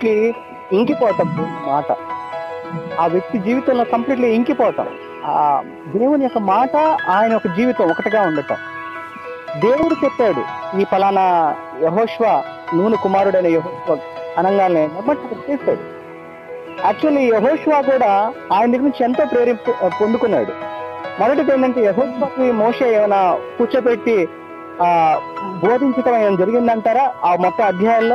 Completely ఇంకిపోవటం మాట ఆ వ్యక్తి జీవితంలో కంప్లీట్లీ ఇంకిపోవటం ఆ దేవుని యొక్క మాట ఆయన యొక్క జీవితం ఒకటిగా ఉండటం దేవుడు చెప్పాడు ఈ ఫలానా యహోష్వ నూనె కుమారుడైన యహోష్వ అనగానే బట్ చేశాడు యాక్చువల్లీ యహోష్వా కూడా ఆయన దగ్గర నుంచి ఎంతో ప్రేరేప పొందుకున్నాడు మొదటిది ఏంటంటే యహోష్వాకి మోసే ఏమైనా కూర్చోబెట్టి ఆ బోధించడం ఏమైనా జరిగిందంటారా ఆ మొత్తం అధ్యాయాల్లో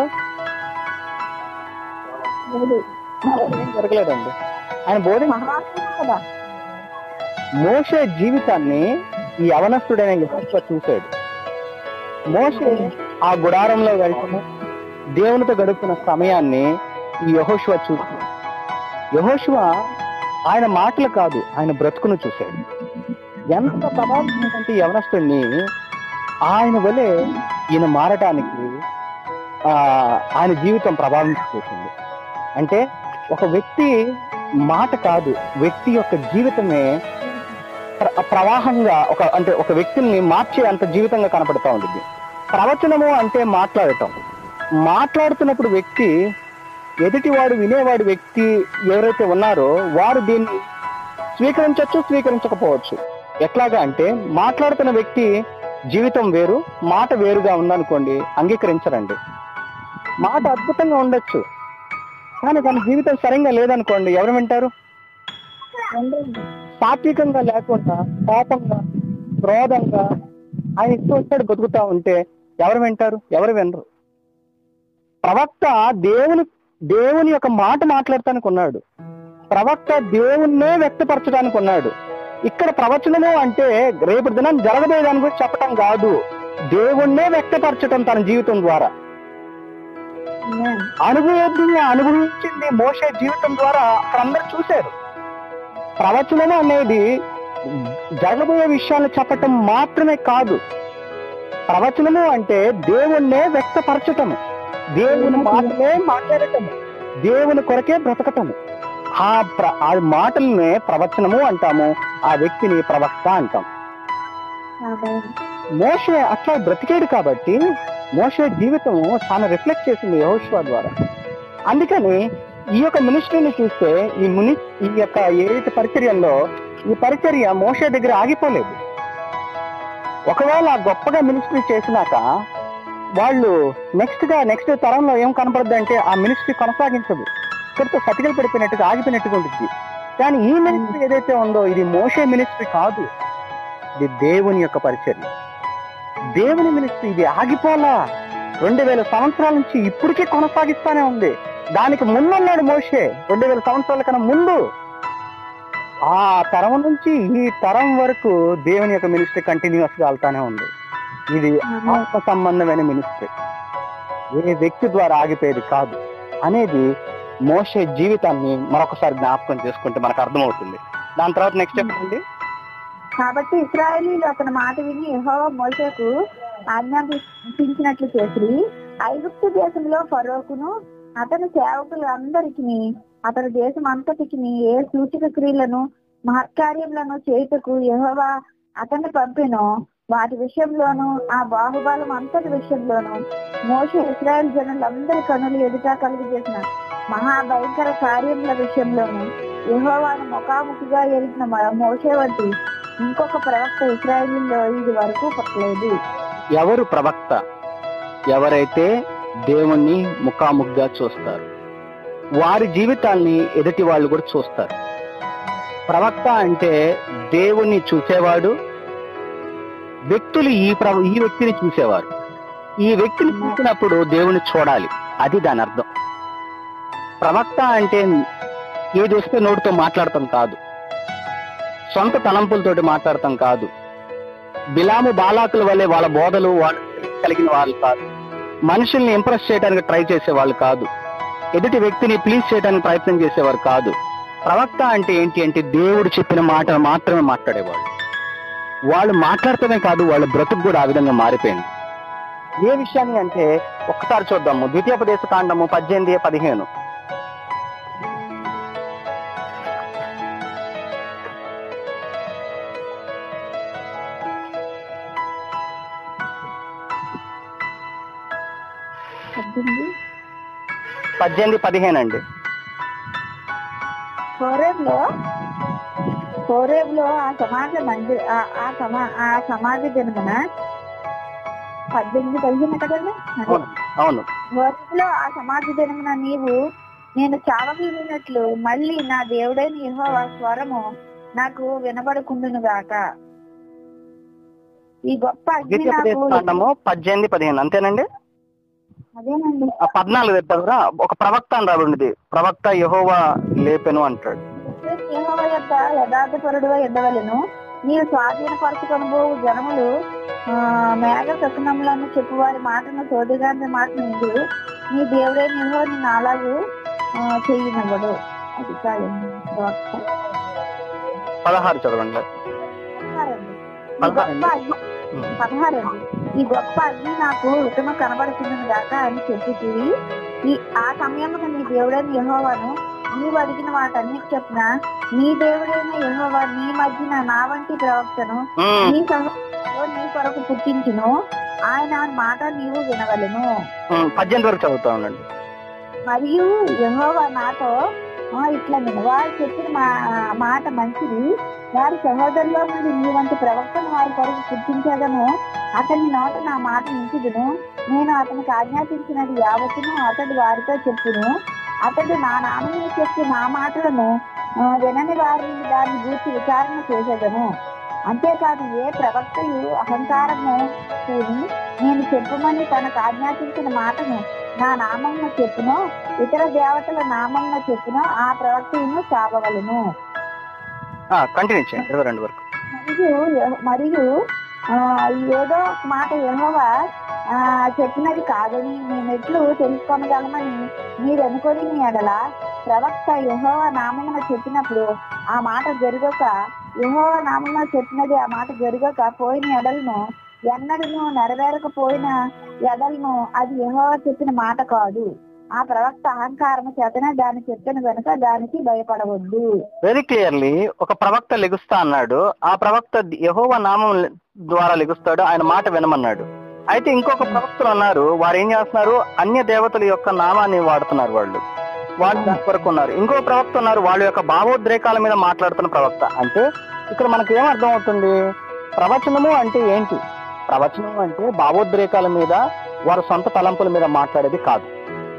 ఏం జరగలేదండి ఆయన బోధించ మహాత్ముడు కదా మోసే జీవితాన్ని ఈ అవనస్తుడైన యహోష్వ చూశాడు మోసే ఆ గుడారంలో వెళ్తున్న దేవునితో గడుపుతున్న సమయాన్ని ఈ యహోష్వ చూశాడు యహోష్వ ఆయన మాటలు కాదు ఆయన బ్రతుకును చూశాడు ఎంత ప్రభావితమైనటువంటి యవనస్తుడిని ఆయన వలె ఈయన మారటానికి ఆ ఆయన జీవితం ప్రభావితం చేసింది అంటే ఒక వ్యక్తి మాట కాదు వ్యక్తి యొక్క జీవితమే ప్ర- ప్రవాహంగా ఒక అంటే ఒక వ్యక్తిని మార్చే అంత జీవితంగా కనపడుతూ ఉంటుంది ప్రవచనము అంటే మాట్లాడటం మాట్లాడుతున్నప్పుడు వ్యక్తి ఎదుటివాడు వినేవాడు వ్యక్తి ఎవరైతే ఉన్నారో వారు దీన్ని స్వీకరించవచ్చు స్వీకరించకపోవచ్చు ఎట్లాగా అంటే మాట్లాడుతున్న వ్యక్తి జీవితం వేరు మాట వేరుగా ఉందనుకోండి అంగీకరించరండి మాట అద్భుతంగా ఉండొచ్చు కానీ తన జీవితం సరిగ్గా లేదనుకోండి ఎవరు వింటారు సాత్వికంగా లేకుండా కోపంగా క్రోధంగా ఆయన ఇష్టం వచ్చాడు బతుకుతా ఉంటే ఎవరు వింటారు ఎవరు వినరు ప్రవక్త దేవుని దేవుని యొక్క మాట మాట్లాడటానికి ఉన్నాడు ప్రవక్త దేవుణ్ణే వ్యక్తపరచడానికి ఉన్నాడు ఇక్కడ ప్రవచనము అంటే రేపు దినం జరగబోయేదాని గురించి చెప్పటం కాదు దేవుణ్ణే వ్యక్తపరచటం తన జీవితం ద్వారా Amen. అనుభవేద్యంగా అనుభవించింది మోసే జీవితం ద్వారా అక్కడ అందరు చూశారు ప్రవచనము అనేది జరగబోయే విషయాలు చెప్పటం మాత్రమే కాదు ప్రవచనము అంటే దేవుణ్ణే వ్యక్తపరచటము దేవుని మాటలే మాట్లాడటము దేవుని కొరకే బ్రతకటము ఆ ప్ర ఆ మాటలనే ప్రవచనము అంటాము ఆ వ్యక్తిని ప్రవక్త అంటాం Amen. మోషే అట్లా బ్రతికాడు కాబట్టి మోషే జీవితం చాలా రిఫ్లెక్ట్ చేసింది యహోష్వా ద్వారా అందుకని ఈ యొక్క మినిస్ట్రీని చూస్తే ఈ ముని ఈ యొక్క ఏదైతే పరిచర్యల్లో ఈ పరిచర్య మోషే దగ్గర ఆగిపోలేదు ఒకవేళ గొప్పగా మినిస్ట్రీ చేసినాక వాళ్ళు నెక్స్ట్ గా నెక్స్ట్ తరంలో ఏం కనపడద్దు అంటే ఆ మినిస్ట్రీ కొనసాగించదు ఇక్కడితో సతికలు పడిపోయినట్టుగా ఆగిపోయినట్టుగా ఉంటుంది కానీ ఈ మినిస్ట్రీ ఏదైతే ఉందో ఇది మోషే మినిస్ట్రీ కాదు ఇది దేవుని యొక్క పరిచర్య దేవుని మినిస్ట్రీ ఇది ఆగిపోలా రెండు వేల సంవత్సరాల నుంచి ఇప్పటికే కొనసాగిస్తానే ఉంది దానికి ముందున్నాడు మోషే రెండు వేల సంవత్సరాల కన్నా ముందు ఆ తరం నుంచి ఈ తరం వరకు దేవుని యొక్క మినిస్ట్రీ కంటిన్యూస్ గా వెళ్తానే ఉంది ఇది ఆత్మ సంబంధమైన మినిస్ట్రీ ఏ వ్యక్తి ద్వారా ఆగిపోయేది కాదు అనేది మోసే జీవితాన్ని మరొకసారి జ్ఞాపకం చేసుకుంటే మనకు అర్థమవుతుంది దాని తర్వాత నెక్స్ట్ చెప్పండి కాబట్టి ఇస్రాయేలీలు అతని మాట విని యెహోవా మోషేకు ఆజ్ఞాపించినట్లు చేసి ఐగుప్తు దేశంలో ఫరోకును అతని సేవకులందరికి అతని దేశం అంతటికి ఏ సూచక క్రియలను మహత్కార్యములను చేయుటకు యెహోవా అతన్ని పంపినో వాటి విషయంలోను ఆ బాహుబలం అంతటి విషయంలోను మోషే ఇస్రాయేల్ జనులందరి కనులు ఎదుట కలుగు చేసిన మహాభయంకర కార్యముల విషయంలోను యెహోవాను ముఖాముఖిగా ఎరిగిన మ- మోషే వంటి ఇంకొక ప్రవక్త ఇస్రాయేలీలో ఇది వరకు పట్టలేదు ఎవరు ప్రవక్త ఎవరైతే దేవుణ్ణి ముఖాముఖిగా చూస్తారు వారి జీవితాల్ని ఎదుటి వాళ్ళు కూడా చూస్తారు ప్రవక్త అంటే దేవుణ్ణి చూసేవాడు వ్యక్తులు ఈ ప్ర ఈ వ్యక్తిని చూసేవారు ఈ వ్యక్తిని చూసినప్పుడు దేవుని చూడాలి అది దాని అర్థం ప్రవక్త అంటే ఏది వస్తే నోటితో మాట్లాడటం కాదు సొంత తలంపులతోటి మాట్లాడటం కాదు బిలాము బాలాకుల వల్లే వాళ్ళ బోధలు వాళ్ళు కలిగిన వాళ్ళు కాదు మనుషుల్ని ఇంప్రెస్ చేయడానికి ట్రై చేసే వాళ్ళు కాదు ఎదుటి వ్యక్తిని ప్లీజ్ చేయడానికి ప్రయత్నం చేసేవారు కాదు ప్రవక్త అంటే ఏంటి అంటే దేవుడు చెప్పిన మాట మాత్రమే మాట్లాడేవాళ్ళు వాళ్ళు మాట్లాడటమే కాదు వాళ్ళ బ్రతుకు కూడా ఆ విధంగా మారిపోయింది ఏ విషయాన్ని అంటే ఒక్కసారి చూద్దాము ద్వితీయోపదేశ కాండము పద్దెనిమిది పదిహేను పద్దెనిమిది పద్దెనిమిది పదిహేను అండి హోరేబ్ లో హోరేబ్ లో ఆ సమాజ మందిర ఆ- ఆ సమా ఆ సమాజ దినమున పద్దెనిమిది పదిహేను కదండి అదే. అవును అవును హోరేబ్ లో ఆ సమాజ దినమున నీవు నేను చావగిలినట్లు మళ్ళీ నా దేవుడైన యెహోవా స్వరము నాకు వినబడుకుండును గాక ఈ గొప్ప అగ్ని నాకు ద్వితీయోపదేశకాండము పద్దెనిమిది పదిహేను అంతేనండి అదేనండి ఆ పద్నాలుగు దగ్గర ఒక ప్రవక్త అని రాబడింది ప్రవక్త యహోవా లేపెను అంటాడు యెహోవా యొక్క యథార్థపరుడుగా ఎద్దవలను నీవు స్వాధీనపరచుకొనబోవు జనములు ఆ, మేఘ శకునములను చెప్పు వారి మాటను సోదిగాని మాటను విందు నీ దేవుడైన యెహోవా నిన్ను అలాగూ ఆ, చెయ్యనివ్వడు అది కాదండి ప్రవక్త. పదహారు చదవండి పదహారండి. ఈ గొప్ప అగ్ని పదహారండి ఈ గొప్ప అగ్ని నాకు ఉత్తమ కనబడుతుంది గాక అని చెప్పి ఈ ఆ సమయంలో నీ దేవుడైన యెహోవాను నీవు అడిగిన వాటన్నిటి చెప్పిన నీ దేవుడైన యెహోవా నీ మధ్యన నా వంటి ప్రవక్తను ఉమ్, నీ సహోదరుడు నీ కొరకు పుట్టించును ఆయన మాట నీవు వినవలెను ఉమ్, పద్దెనిమిది వరకు చదువుతా ఉండండి మరియు యెహోవా నాతో "ఆ, ఇట్లా నేను వారు చెప్పిన మా- మాట మంచిది వారి సహోదరులో నుండి నీ వంటి ప్రవక్తను వారి కొరకు పుట్టించదను అతని నోట నా మాట నించుదును నేను అతనికి ఆజ్ఞాపించినది యావత్తును అతడు వారితో చెప్పును అతడు నా నామని చెప్పి నా మాటలను ఆ, వినని వారిని దాన్ని గూర్చి విచారణ చేసేదను అంతేకాదు ఏ ప్రవక్తయు అహంకారము కూని నేను చెప్పమని తనకు ఆజ్ఞాపించిన మాటను నా నామంలో చెప్పును ఇతర దేవతల నామంలో చెప్పును ఆ ప్రవక్తను చావవలను కంటిన్యూ చేయండి ఇరవై రెండు వరకు మరియు యెహో- మరియు ఆ, ఏదో ఒక మాట యెహోవా ఆ, చెప్పినది కాదని నేను ఎట్లు తెలుసుకోనగలమని మీరు అనుకొని మీ ఎడల ప్రవక్త యెహోవా నామమున చెప్పినప్పుడు ఆ మాట జరగక యెహోవా నామమున చెప్పినది ఆ మాట జరగక పోయిన ఎడలను ఎన్నడను నెరవేరకపోయిన ఎడలను అది యెహోవా చెప్పిన మాట కాదు ఆ ప్రవక్త అహంకారము చేతనే దాన్ని చెప్పిన కనుక దానికి భయపడవద్దు వెరీ క్లియర్లీ ఒక ప్రవక్త లెగుస్తా అన్నాడు ఆ ప్రవక్త యహోవ నామం ద్వారా లెగుస్తాడు ఆయన మాట వినమన్నాడు అయితే ఇంకొక ప్రవక్తలు ఉన్నారు వారు ఏం చేస్తున్నారు అన్య దేవతల యొక్క నామాన్ని వాడుతున్నారు వాళ్ళు వాళ్ళు దాని కొరకు ఉన్నారు ఇంకో ప్రవక్త ఉన్నారు వాళ్ళ యొక్క భావోద్రేకాల మీద మాట్లాడుతున్న ప్రవక్త అంటే ఇక్కడ మనకి ఏం అర్థం అవుతుంది ప్రవచనము అంటే ఏంటి ప్రవచనము అంటే భావోద్రేకాల మీద వారి సొంత తలంపుల మీద మాట్లాడేది కాదు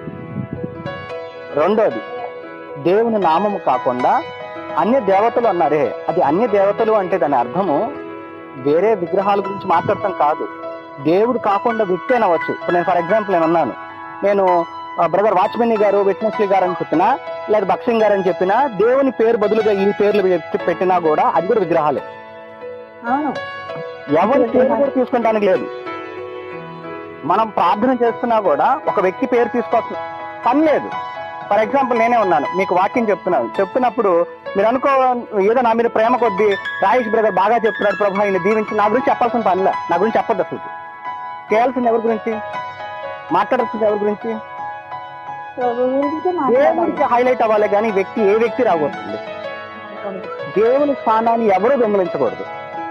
రెండోది దేవుని నామము కాకుండా అన్య దేవతలు అన్నారే అది అన్య దేవతలు అంటే దాని అర్థము వేరే విగ్రహాల గురించి మాట్లాడటం కాదు దేవుడు కాకుండా వ్యక్తి అనవచ్చు ఇప్పుడు నేను ఫర్ ఎగ్జాంపుల్ నేను ఉన్నాను నేను బ్రదర్ వాచ్మెన్ గారు విట్నెస్లీ గారు అని చెప్పినా లేదా బక్సింగ్ గారు అని చెప్పినా దేవుని పేరు బదులుగా ఈ పేర్లు పెట్టి- పెట్టినా కూడా అది కూడా విగ్రహాలే అవును ఎవరి పేరు కూడా తీసుకుంటానికి లేదు మనం ప్రార్థన చేస్తున్నా కూడా ఒక వ్యక్తి పేరు తీసుకోవాల్సిన పని లేదు ఫర్ ఎగ్జాంపుల్ నేనే ఉన్నాను మీకు వాక్యం చెప్తున్నాను చెప్తున్నప్పుడు మీరు అనుకో ఏదో నా మీద ప్రేమ కొద్దీ రాయేష్ బ్రదర్ బాగా చెప్తున్నాడు ప్రభా ఆయన దీవించి నా గురించి చెప్పాల్సిన పనిలే నా గురించి చెప్పొద్దు అసలు చేయాల్సింది ఎవరి గురించి మాట్లాడాల్సింది ఎవరి గురించి ప్రభు గురించి ఏ మాట్లాడాలి గురించి హైలైట్ అవ్వాలి కానీ వ్యక్తి ఏ వ్యక్తి రాకూడదు దేవుని స్థానాన్ని ఎవరు దొంగలించకూడదు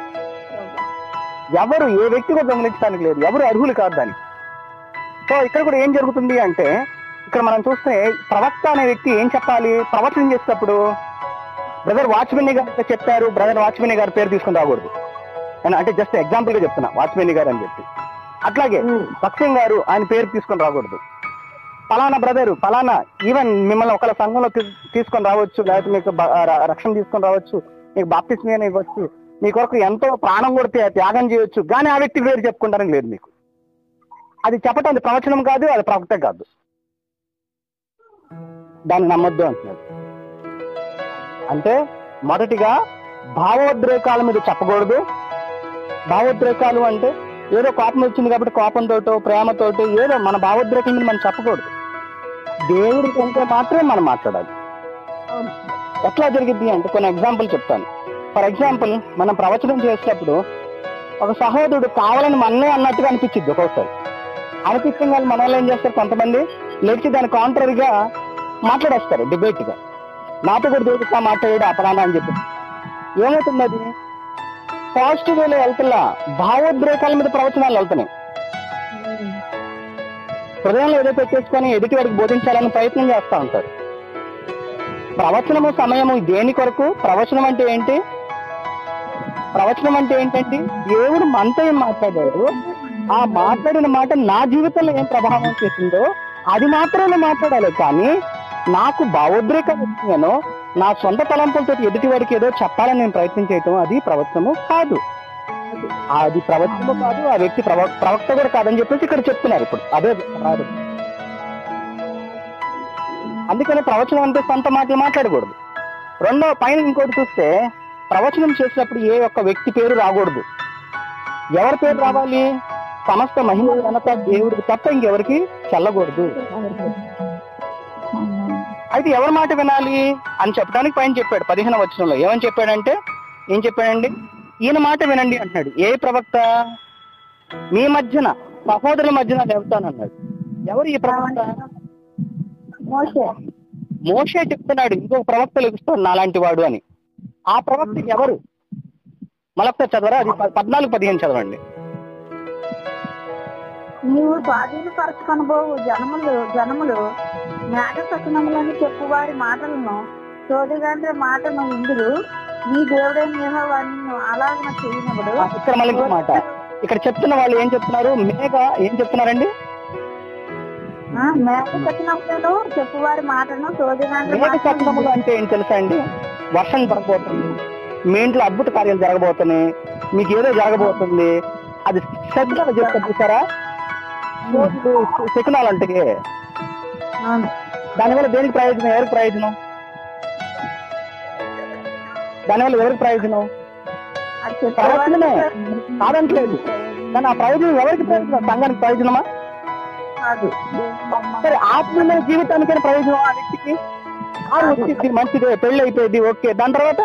ఎవరు ఏ వ్యక్తి కూడా దొంగలించడానికి లేదు ఎవరు అర్హులు కాదు దానికి సో ఇక్కడ కూడా ఏం జరుగుతుంది అంటే ఇక్కడ మనం చూస్తే ప్రవక్త అనే వ్యక్తి ఏం చెప్పాలి ప్రవచనం చేసేటప్పుడు బ్రదర్ వాచ్మెన్ గారు చెప్పారు బ్రదర్ వాచ్మెన్ గారి పేరు తీసుకుని రాకూడదు నేను అంటే జస్ట్ ఎగ్జాంపుల్ గా చెప్తున్నా వాచ్మెన్ గారు అని చెప్పి అట్లాగే సత్యం గారు ఆయన పేరు తీసుకొని రాకూడదు పలానా బ్రదరు పలానా ఈవెన్ మిమ్మల్ని ఒకళ్ళ సంఘంలో తీ- తీసుకొని రావచ్చు లేకపోతే మీకు బ- ర- రక్షణ తీసుకొని రావచ్చు మీకు బాప్తిస్మీ ఇవ్వచ్చు మీ కొరకు ఎంతో ప్రాణం కొడితే త్యాగం చేయొచ్చు కానీ ఆ వ్యక్తి పేరు చెప్పుకుంటారని లేదు మీకు అది చెప్పటం అది ప్రవచనం కాదు అది ప్రవక్త కాదు దాన్ని నమ్మొద్దు అంటున్నాడు అంటే మొదటిగా భావోద్రేకాల మీద చెప్పకూడదు భావోద్రేకాలు అంటే ఏదో కోపం వచ్చింది కాబట్టి కోపంతోటో ప్రేమతోటో ఏదో మన భావోద్రేకాల మీద మనం చెప్పకూడదు దేవుడి కంటే మాత్రమే మనం మాట్లాడాలి ఎట్లా జరిగింది అంటే కొన్ని ఎగ్జాంపుల్ చెప్తాను ఫర్ ఎగ్జాంపుల్ మనం ప్రవచనం చేసేటప్పుడు ఒక సహోదరుడు కావాలని మన్నే అన్నట్టుగా అనిపించింది ఒక్కొక్కసారి అనిపించిన వాళ్ళు మన వాళ్ళు ఏం చేస్తారు కొంతమంది లేచి దాని కాంట్రరీగా మాట్లాడేస్తారు డిబేట్ గా నాతో కూడా దేవుడిగా మాట్లాడాడు అపరాణ అని చెప్పి ఏమవుతుంది అది పాజిటివ్ వేలో వెళ్తున్నా భావోద్రేకాల మీద ప్రవచనాలు వెళ్తున్నాయి హృదయంలో ఏదో పెట్టేసుకొని ఎదుటి వాడికి బోధించాలని ప్రయత్నం చేస్తూ ఉంటారు ప్రవచనము సమయము దేని కొరకు ప్రవచనం అంటే ఏంటి ప్రవచనం అంటే ఏంటంటే దేవుడు మనతో ఏం మాట్లాడాడు ఆ మాట్లాడిన మాట నా జీవితంలో ఏం ప్రభావం చేసిందో అది మాత్రమే మాట్లాడాలి కానీ నాకు భావోద్రేకం వచ్చిందనో నా సొంత తలంపులతో ఎదుటి వాడికి ఏదో చెప్పాలని నేను ప్రయత్నం చేయటం అది ప్రవచనము కాదు అది ప్రవచనము కాదు ఆ వ్యక్తి ప్రవ ప్రవక్త కూడా కాదని చెప్పేసి ఇక్కడ చెప్తున్నారు ఇప్పుడు అదే రాదు అందుకని ప్రవచనం అంటే సొంత మాటలు మాట్లాడకూడదు రెండో పైన ఇంకోటి చూస్తే ప్రవచనం చేసినప్పుడు ఏ ఒక్క వ్యక్తి పేరు రాకూడదు ఎవరి పేరు రావాలి సమస్త మహిమ ఘనత దేవుడికి తప్ప ఇంకెవరికి చెల్లకూడదు అయితే ఎవరి మాట వినాలి అని చెప్పడానికి పైన చెప్పాడు పదిహేను వచనంలో ఏమని చెప్పాడంటే ఏం చెప్పాడండి ఈయన మాట వినండి అంటున్నాడు ఏ ప్రవక్త మీ మధ్యన సహోదరుల మధ్యన లేవుతానన్నాడు ఎవరు ఈ ప్రవక్త మోసే మోషే చెప్తున్నాడు ఇంకొక ప్రవక్త లభిస్తాడు నాలాంటి వాడు అని ఆ ప్రవక్త ఎవరు మరొకసారి చదవరా అది ప- పద్నాలుగు పదిహేను చదవండి నీవు స్వాధీనపరచుకొనబోవు జనములు జనములు మేఘ సచనములని చెప్పు వారి మాటలను చోదిగండ్ర మాటను ఇందురు నీ దేవుడైన యెహోవా నిన్ను అలాగన చేయనప్పుడు ఆ, ఇక్కడ మళ్ళీ ఇంకో మాట ఇక్కడ చెప్తున్న వాళ్ళు ఏం చెప్తున్నారు మేఘ ఏం చెప్తున్నారండి ఆ, మేఘ సచనములను చెప్పు వారి మాటను చోదిగండ్ర మేఘ శబ్దములు అంటే ఏం తెలుసా అండి వర్షం పడబోతుంది మీ ఇంట్లో అద్భుత కార్యాలు జరగబోతున్నాయి మీకు ఏదో జరగబోతుంది అది శబ్దాలు చెప్తా చూసారా రోజులు శకునాలు అంటే అవును దానివల్ల దేనికి ప్రయోజనం ఎవరికి ప్రయోజనం దానివల్ల ఎవరికి ప్రయోజనం అది చెప్పే ప్రవచనమే వారికి కాదంటలేదు కానీ ఆ ప్రయోజనం ఎవరికి ప్రయోజనం సంఘానికి ప్రయోజనమా కాదు సరే ఆత్మీయ జీవితానికైనా ప్రయోజనం ఆ వ్యక్తికి ఆ వచ్చింది మంచిదే పెళ్లి అయిపోయింది ఓకే దాని తర్వాత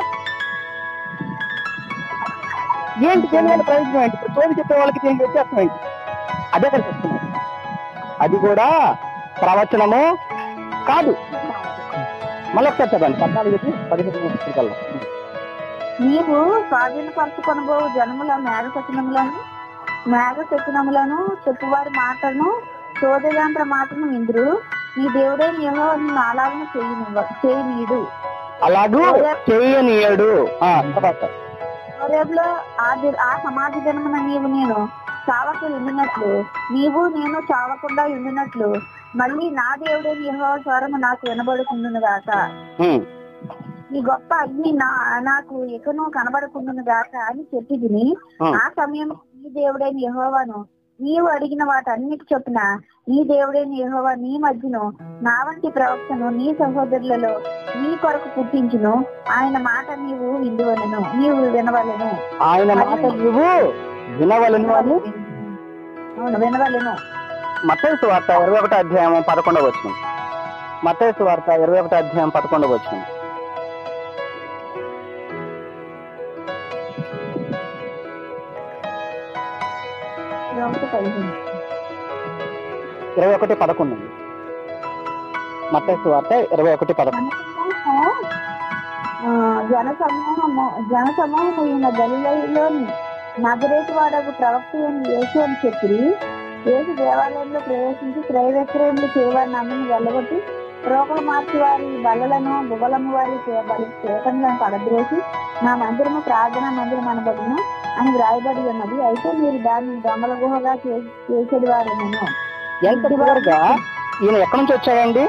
ఏంటి దేనివల్ల ప్రయోజనం ఏంటి ఇప్పుడు చోటు చెప్పే వాళ్ళకి దీనికి వ్యత్యాసం ఏంటి అదే కదా చెప్తున్నాను అది కూడా ప్రవచనము కాదు మళ్ళీ ఒకసారి చదవండి పద్నాలుగు పదిహేను కల్లా నీవు స్వాధీనపరచుకొనబోవు జనముల మేఘ సచనములను మేఘ సచనములను చెప్పువారి మాటను చోదయాంత్ర మాటను ఇందురు నీ దేవుడైన యెహోవా నిన్ను అలాగనే చేయనివ్వ చేయనీయుడు అలాగూ చేయనీయడు ఆ, తర్వాత రేపులో ఆ ది- ఆ సమాధి జన్మన నీవు నేను చావకు ఉండినట్లు నీవు నేను చావకుండా ఉండినట్లు మళ్ళీ నా దేవుడైన యెహోవా స్వరము నాకు వినబడుకుండును గాక ఉమ్, ఈ గొప్ప అగ్ని నా నాకు ఎకను కనబడకుండును గాక అని చెప్పి తిని ఉమ్. ఆ సమయం నీ దేవుడైన యెహోవాను నీవు అడిగిన వాటన్నిటి చొప్పున నీ దేవుడైన యెహోవా నీ మధ్యను నా వంటి ప్రవక్తను నీ సహోదరులలో నీ కొరకు పుట్టించును ఆయన మాట నీవు విందువలను నీవు వినవలను ఆయన మాట నువ్వు వినవలను అని అవును వినవలను మతేసు వార్త ఇరవై ఒకటో అధ్యాయం పదకొండవ వచ్చిన మతేసు వార్త ఇరవై ఒకటో అధ్యాయం పదకొండవ వచ్చిన ఒకటి పదిహేను. ఇరవై ఒకటి పదకొండు మతేసు వార్త ఇరవై ఒకటి పదకొండు జనసమూహము, ఆ, జన సమూహము జన సమూహము ఈయన గలిలోని నగరేటి వాడకు ప్రవక్త అయిన యేసు అని చెప్పి యేసు దేవాలయంలో ప్రవేశించి క్రయ విక్రయములు చేయవారిని అందరిని వెళ్ళగొట్టి రోగులు మార్చి వారి బల్లలను గుబలము వారి చే- బలి చేతలను పడద్రోసి నా మందిరము ప్రార్థన మందిరం అనబడును అని వ్రాయబడి ఉన్నది అయితే మీరు దాన్ని దొంగల గుహగా చే- చేసేది వారేమో ఎంత క్లియర్గా ఈయన ఎక్కడి నుంచి వచ్చాడండి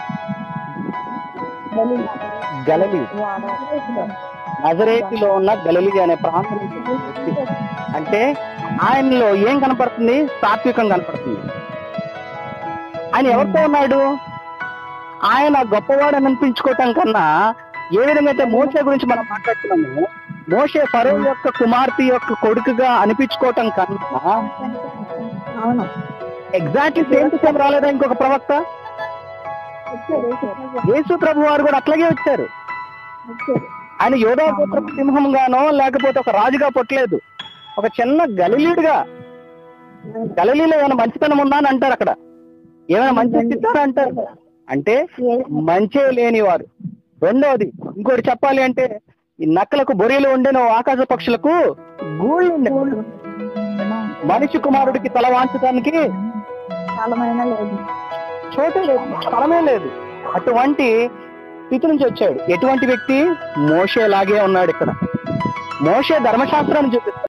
గలలి నజరేతిలో ఉన్న గలలి అనే ప్రాంతం నుంచి వచ్చిన వ్యక్తి. అంటే ఆయనలో ఏం కనపడుతుంది సాత్వికం కనపడుతుంది ఆయన ఎవరితో ఉన్నాడు ఆయన గొప్పవాడు అని అనిపించుకోవటం కన్నా ఏ విధంగా అయితే మోసే గురించి మనం మాట్లాడుతున్నాము మోసే ఫరో యొక్క కుమార్తె యొక్క కొడుకుగా అనిపించుకోవటం కన్నా అవును ఎగ్జాక్ట్లీ సేమ్ టు సేమ్ రాలేదా ఇంకొక ప్రవక్త వచ్చారు, వచ్చారు, యేసు ప్రభు వారు కూడా అట్లాగే వచ్చారు వచ్చారు. ఆయన యోధా పుత్ర సింహం గానో లేకపోతే ఒక రాజుగా పుట్టలేదు ఒక చిన్న గలిలీడుగా గలిలీలో ఏమైనా మంచితనం ఉందా అని అంటారు అక్కడ ఏమైనా మంచి ఇస్తారా అంటారు అంటే మంచే లేని వారు రెండవది ఇంకోటి చెప్పాలి అంటే ఈ నక్కలకు బొరియలు ఉండేను ఆకాశ పక్షులకు గూళ్ళు ఉండే మనిషి కుమారుడికి తల వాంచడానికి స్థలమైనా లేదు చోటే లేదు స్థలమే లేదు అటువంటి స్థితి నుంచి వచ్చాడు ఎటువంటి వ్యక్తి మోషే లాగే ఉన్నాడు ఇక్కడ మోషే ధర్మశాస్త్రాన్ని చూపిస్తాడు